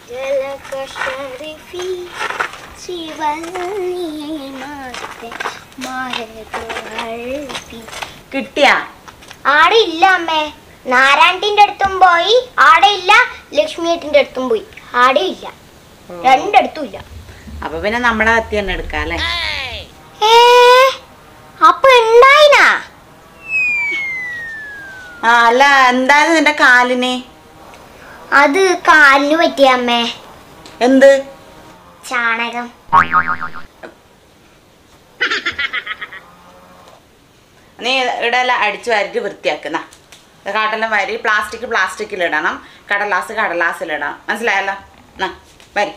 ജലകശരിഫി ശിവനിയെ മാറ്റേ മാരതുൾപി കിട്ടിയാ ആടെ ഇല്ല അമ്മേ നാരായണത്തിന്റെ അടുത്തും പോയി ആടെ ഇല്ല ലക്ഷ്മിയേട്ടിന്റെ അടുത്തും പോയി ആടെ ഇല്ല രണ്ടിടത്തും ഇല്ല അപ്പൊ പിന്നെ നമ്മുടെ കത്തി തന്നെ എടുക്കാം അല്ലേ ഏ അപ്പൊ ഉണ്ടായിനാ ആ അല്ല എന്തായാലും നിന്റെ കാലിന് അത് കാലിന് പറ്റിയ അമ്മേ എന്ത് ചാണകം നീ ഇടല അടിച്ചു വാരിട്ട് വൃത്തിയാക്കുന്ന കാട്ടെല്ലാം വരി പ്ലാസ്റ്റിക് പ്ലാസ്റ്റിക്കിലിടണം കടലാസ് കടലാസിലിടണം മനസ്സിലായല്ലോ എന്നാ വരി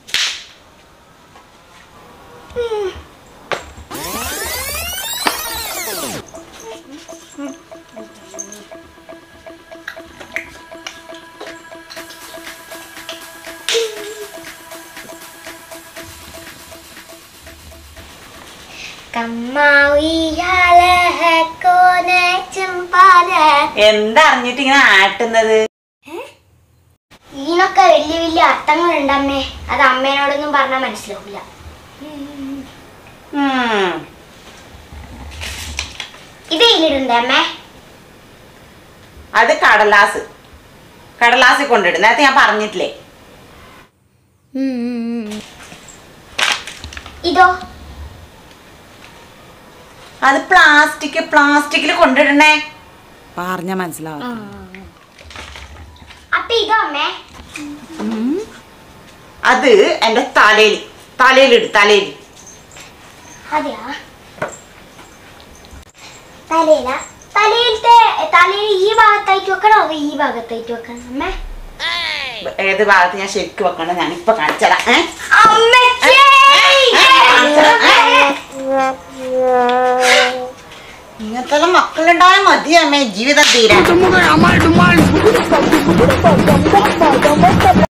കമ്മാവിയാല കോനെ ചെമ്പാല എന്താ അറിഞ്ഞിട്ട് ഇങ്ങനെ ആട്ടുന്നത് ഇതിനൊക്കെ വലിയ വലിയ അർത്ഥങ്ങളുണ്ട് അമ്മേ അത് അമ്മേനോടൊന്നും പറഞ്ഞാൽ മനസ്സിലാവില്ല ഉം. ഇത് ഇതിലിടണ്ടേ അമ്മേ അത് കടലാസ് കടലാസിൽ കൊണ്ടിടും നേരത്തെ ഞാൻ പറഞ്ഞിട്ടില്ലേ ഇതോ അത് പ്ലാസ്റ്റിക് പ്ലാസ്റ്റിക്കിൽ കൊണ്ടിടണേ പറഞ്ഞ മനസ്സിലാവും അപ്പൊ ഇതോ അമ്മേ അത് എന്റെ തലയിൽ തലയിലിട് തലയിൽ അതെയാ തലയില തലയിലത്തെ തലയിൽ ഈ ഭാഗത്തായിട്ട് വെക്കണോ അതോ ഈ ഭാഗത്തായിട്ട് വെക്കണം അമ്മേ ഏത് ഭാഗത്ത് ഞാൻ ശരിക്കും വെക്കണം ഞാൻ ഇപ്പൊ കാണിച്ചതാ ഏ അമ്മച്ചേ! ഇങ്ങനത്തെ മക്കളുണ്ടായ മതി അമ്മേ ജീവിതം തീരാൻ